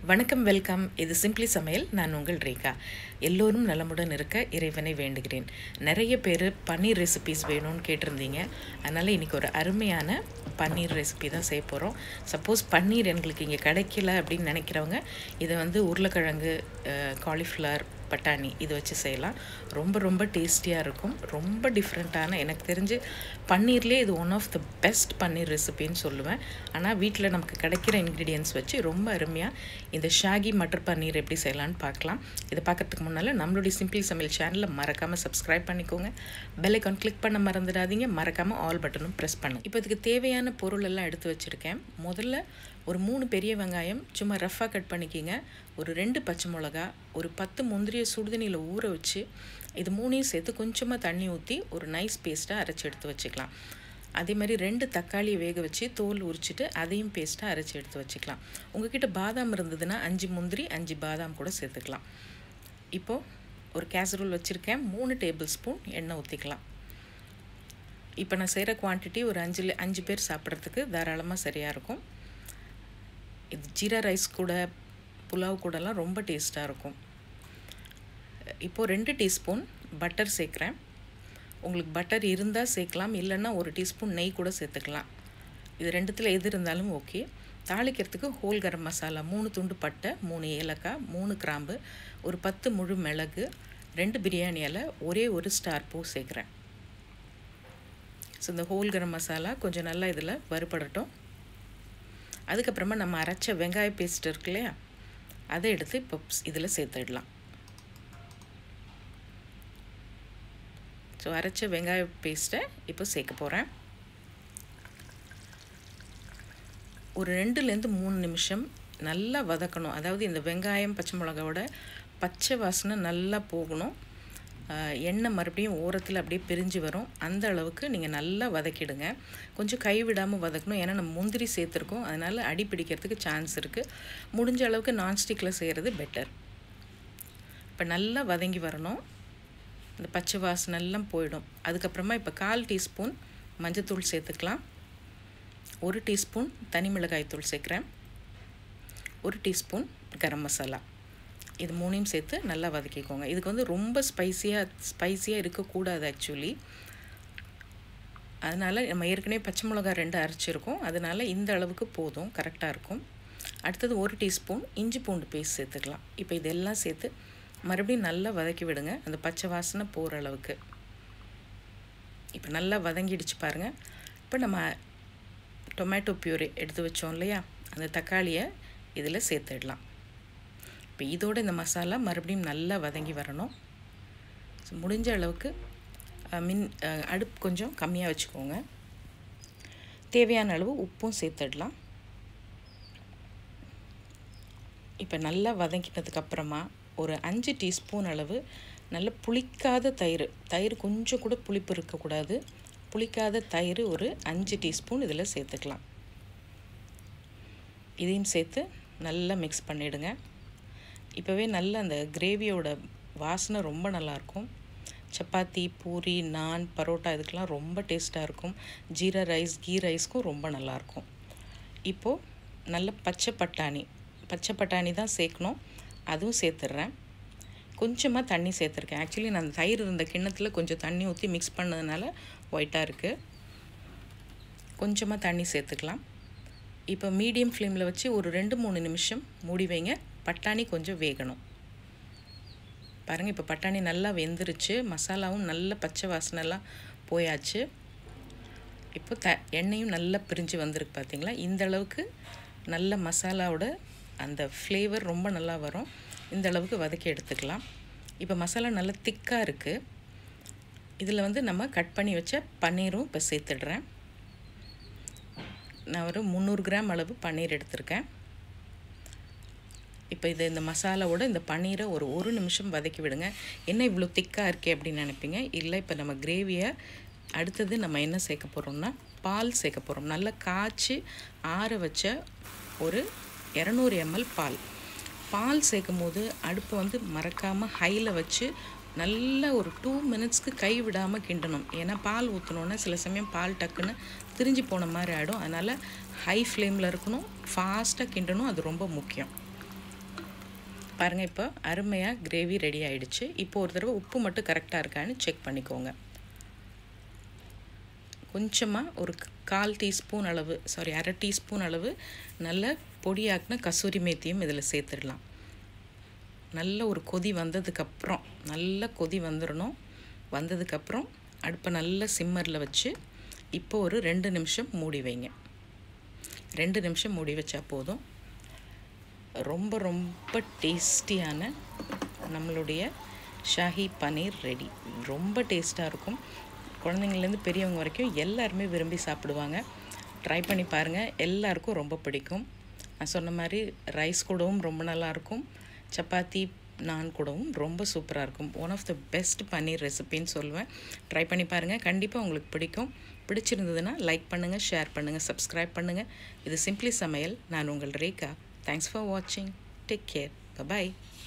வணக்கம் வெல்கம் இது சிம்பிளி சமையல் நான் உங்கள் ரேகா எல்லோரும் நலமுடன் இருக்க இறைவனை வேண்டுகிறேன் நிறைய பேர் பன்னீர் ரெசிபிஸ் வேணும்னு கேட்டிருந்தீங்க அதனால் இன்றைக்கி ஒரு அருமையான பன்னீர் ரெசிபி தான் செய்ய போகிறோம் சப்போஸ் பன்னீர் எங்களுக்கு இங்கே கிடைக்கல அப்படின்னு நினைக்கிறவங்க இதை வந்து உருளைக்கிழங்கு காலிஃப்ளவர் பட்டாணி இது வச்சு செய்யலாம் ரொம்ப ரொம்ப டேஸ்டியாக இருக்கும் ரொம்ப டிஃப்ரெண்ட்டான எனக்கு தெரிஞ்சு பன்னீர்லேயே இது one of the best paneer ரெசிபின்னு சொல்லுவேன் ஆனால் வீட்டில் நமக்கு கிடைக்கிற இன்க்ரீடியன்ஸ் வச்சு ரொம்ப அருமையாக இந்த ஷாகி மட்டர் பன்னீர் எப்படி செய்யலான்னு பார்க்கலாம் இதை பார்க்கறதுக்கு முன்னால் நம்மளுடைய சிம்பிளி சமையல் சேனலை மறக்காமல் சப்ஸ்கிரைப் பண்ணிக்கோங்க பெல் ஐக்கான் கிளிக் பண்ண மறந்துடாதீங்க மறக்காமல் ஆல் பட்டனும் ப்ரெஸ் பண்ணுங்க இப்போ இதுக்கு தேவையான பொருள் எல்லாம் எடுத்து வச்சுருக்கேன் முதல்ல ஒரு மூணு பெரிய வெங்காயம் சும்மா ரஃப்பாக கட் பண்ணிக்கிங்க ஒரு ரெண்டு பச்சை மிளகா ஒரு பத்து முந்திரியை சுடுதண்ணியில் ஊற வச்சு இது மூணையும் சேர்த்து கொஞ்சமாக தண்ணி ஊற்றி ஒரு நைஸ் பேஸ்ட்டாக அரைச்சி எடுத்து வச்சுக்கலாம் அதே மாதிரி ரெண்டு தக்காளியை வேக வச்சு தோல் உரிச்சிட்டு அதையும் பேஸ்ட்டாக அரைச்சி எடுத்து வச்சுக்கலாம் உங்ககிட்ட பாதாம் இருந்ததுன்னா அஞ்சு முந்திரி அஞ்சு பாதாம் கூட சேர்த்துக்கலாம் இப்போது ஒரு கேசரோல் வச்சுருக்கேன் மூணு டேபிள் ஸ்பூன் எண்ணெய் ஊற்றிக்கலாம் இப்போ நான் செய்கிற குவான்டிட்டி ஒரு அஞ்சு அஞ்சு பேர் சாப்பிட்றதுக்கு தாராளமாக சரியாக இருக்கும் இது ஜீரா ரைஸ் கூட புலாவ் கூடலாம் ரொம்ப டேஸ்ட்டாக இருக்கும் இப்போது ரெண்டு டீஸ்பூன் பட்டர் சேர்க்குறேன் உங்களுக்கு பட்டர் இருந்தால் சேர்க்கலாம் இல்லைன்னா ஒரு டீஸ்பூன் நெய் கூட சேர்த்துக்கலாம் இது ரெண்டுத்தில் எது இருந்தாலும் ஓகே தாளிக்கிறதுக்கு ஹோல் கரம் மசாலா மூணு துண்டு பட்டை மூணு ஏலக்காய் மூணு கிராம்பு ஒரு பத்து முழு மிளகு ரெண்டு பிரியாணி இலை ஒரே ஒரு ஸ்டார் பூ சேர்க்குறேன் ஸோ இந்த ஹோல் கரம் மசாலா கொஞ்சம் நல்லா இதில் வறுபடட்டும் அதுக்கப்புறமா நம்ம அரைச்ச வெங்காய பேஸ்ட் இருக்கு இல்லையா அதை எடுத்து இப்போ இதில் சேர்த்துடலாம் ஸோ அரைச்ச வெங்காய பேஸ்ட்டை இப்போ சேர்க்க போகிறேன் ஒரு ரெண்டுலேருந்து மூணு நிமிஷம் நல்லா வதக்கணும் அதாவது இந்த வெங்காயம் பச்சை மிளகாவோட பச்சை வாசனை நல்லா போகணும் எண்ணெய் மறுபடியும் ஓரத்தில் அப்படியே பிரிஞ்சு வரும் அந்த அளவுக்கு நீங்கள் நல்லா வதக்கிடுங்க கொஞ்சம் கைவிடாமல் வதக்கணும் ஏன்னா நம்ம முந்திரி சேர்த்துருக்கோம் அதனால் அடி பிடிக்கிறதுக்கு சான்ஸ் இருக்குது முடிஞ்ச அளவுக்கு நான்ஸ்டிக்கில் செய்கிறது பெட்டர் இப்போ நல்லா வதங்கி வரணும் இந்த பச்சை வாசனெல்லாம் போயிடும் அதுக்கப்புறமா இப்போ கால் டீஸ்பூன் மஞ்சத்தூள் சேர்த்துக்கலாம் ஒரு டீஸ்பூன் தனி மிளகாய் தூள் சேர்க்குறேன் ஒரு டீஸ்பூன் கரம் மசாலா இது மூணையும் சேர்த்து நல்லா வதக்கிக்கோங்க இதுக்கு வந்து ரொம்ப ஸ்பைஸியாக ஸ்பைஸியாக இருக்கக்கூடாது ஆக்சுவலி அதனால் நம்ம ஏற்கனவே பச்சை மிளகா ரெண்டு அரைச்சிருக்கோம் அதனால் இந்த அளவுக்கு போதும் கரெக்டாக இருக்கும் அடுத்தது ஒரு டீஸ்பூன் இஞ்சி பூண்டு பேஸ்ட் சேர்த்துக்கலாம் இப்போ இதெல்லாம் சேர்த்து மறுபடியும் நல்லா வதக்கி விடுங்க அந்த பச்சை வாசனை போகிற அளவுக்கு இப்போ நல்லா வதங்கிடுச்சு பாருங்கள் இப்போ நம்ம டொமேட்டோ பியூரி எடுத்து வச்சோம் இல்லையா அந்த தக்காளியை இதில் சேர்த்துடலாம் இப்போ இதோடு இந்த மசாலா மறுபடியும் நல்லா வதங்கி வரணும் ஸோ முடிஞ்ச அளவுக்கு மின் அடுப்பு கொஞ்சம் கம்மியாக வச்சுக்கோங்க தேவையான அளவு உப்பும் சேர்த்துடலாம் இப்போ நல்லா வதங்கினதுக்கப்புறமா ஒரு அஞ்சு டீஸ்பூன் அளவு நல்ல புளிக்காத தயிர் தயிர் கொஞ்சம் கூட புளிப்பு இருக்கக்கூடாது புளிக்காத தயிர் ஒரு அஞ்சு டீஸ்பூன் இதில் சேர்த்துக்கலாம் இதையும் சேர்த்து நல்லா மிக்ஸ் பண்ணிவிடுங்க இப்போவே நல்ல அந்த கிரேவியோட வாசனை ரொம்ப நல்லாயிருக்கும் சப்பாத்தி பூரி நான் பரோட்டா இதுக்கெலாம் ரொம்ப டேஸ்ட்டாக இருக்கும் ஜீரா ரைஸ் கீ ரைஸ்க்கும் ரொம்ப நல்லாயிருக்கும் இப்போது நல்ல பச்சை பட்டாணி பச்சை பட்டாணி தான் சேர்க்கணும் அதுவும் சேர்த்துட்றேன் கொஞ்சமாக தண்ணி சேர்த்துருக்கேன் ஆக்சுவலி நான் தயிர் இருந்த கிண்ணத்தில் கொஞ்சம் தண்ணி ஊற்றி மிக்ஸ் பண்ணதுனால ஒயிட்டாக இருக்குது கொஞ்சமாக தண்ணி சேர்த்துக்கலாம் இப்போ மீடியம் ஃப்ளேமில் வச்சு ஒரு ரெண்டு மூணு நிமிஷம் மூடி வைங்க பட்டாணி கொஞ்சம் வேகணும் பாருங்கள் இப்போ பட்டாணி நல்லா வெந்துருச்சு மசாலாவும் நல்ல பச்சை வாசனைலாம் போயாச்சு இப்போ த எண்ணெயும் நல்லா பிரிஞ்சு வந்திருக்கு பார்த்தீங்களா இந்த அளவுக்கு நல்ல மசாலாவோட அந்த ஃப்ளேவர் ரொம்ப நல்லா வரும் இந்த அளவுக்கு வதக்கி எடுத்துக்கலாம் இப்போ மசாலா நல்லா திக்காக இருக்குது இதில் வந்து நம்ம கட் பண்ணி வச்ச பன்னீரும் இப்போ சேர்த்துடுறேன் நான் ஒரு முந்நூறு கிராம் அளவு பன்னீர் எடுத்திருக்கேன் இப்போ இது இந்த மசாலாவோட இந்த பன்னீரை ஒரு ஒரு நிமிஷம் வதக்கி விடுங்க என்ன இவ்வளோ திக்காக இருக்கே அப்படின்னு நினைப்பீங்க இல்லை இப்போ நம்ம கிரேவியை அடுத்தது நம்ம என்ன சேர்க்க போகிறோம்னா பால் சேர்க்க போகிறோம் நல்லா காய்ச்சி ஆற வச்ச ஒரு இரநூறு எம்எல் பால் பால் சேர்க்கும் போது அடுப்பை வந்து மறக்காமல் ஹையில் வச்சு நல்ல ஒரு டூ மினிட்ஸ்க்கு கை விடாமல் கிண்டணும் ஏன்னா பால் ஊற்றினோன்னா சில சமயம் பால் டக்குன்னு திரிஞ்சு போன மாதிரி ஆகிடும் அதனால் ஹை ஃப்ளேமில் இருக்கணும் ஃபாஸ்ட்டாக கிண்டணும் அது ரொம்ப முக்கியம் பாருங்கள் இப்போ அருமையாக கிரேவி ரெடி ஆயிடுச்சு இப்போ ஒரு தடவை உப்பு மட்டும் கரெக்டாக இருக்கான்னு செக் பண்ணிக்கோங்க கொஞ்சமாக ஒரு கால் டீஸ்பூன் அளவு சாரி அரை டீஸ்பூன் அளவு நல்ல பொடியாக்கின கசூரி மேத்தியும் இதில் சேர்த்துடலாம் நல்ல ஒரு கொதி வந்ததுக்கப்புறம் நல்ல கொதி வந்துடணும் வந்ததுக்கப்புறம் அடுப்பை நல்ல சிம்மரில் வச்சு இப்போ ஒரு ரெண்டு நிமிஷம் மூடி வைங்க ரெண்டு நிமிஷம் மூடி வச்சா போதும் ரொம்ப ரொம்ப டேஸ்டியான நம்மளுடைய ஷாஹி பன்னீர் ரெடி ரொம்ப டேஸ்ட்டாக இருக்கும் குழந்தைங்கள்லேருந்து பெரியவங்க வரைக்கும் எல்லாருமே விரும்பி சாப்பிடுவாங்க ட்ரை பண்ணி பாருங்கள் எல்லாருக்கும் ரொம்ப பிடிக்கும் நான் சொன்ன மாதிரி ரைஸ் கூடவும் ரொம்ப நல்லாயிருக்கும் சப்பாத்தி நான் கூடவும் ரொம்ப சூப்பராக இருக்கும் one of the best paneer ரெசிபின்னு சொல்லுவேன் ட்ரை பண்ணி பாருங்கள் கண்டிப்பாக உங்களுக்கு பிடிக்கும் பிடிச்சிருந்ததுன்னா லைக் பண்ணுங்கள் ஷேர் பண்ணுங்கள் சப்ஸ்கிரைப் பண்ணுங்கள் இது சிம்பிளி சமையல் நான் உங்கள் ரேகா தேங்க்ஸ் ஃபார் வாட்சிங் டேக் கேர் பாய்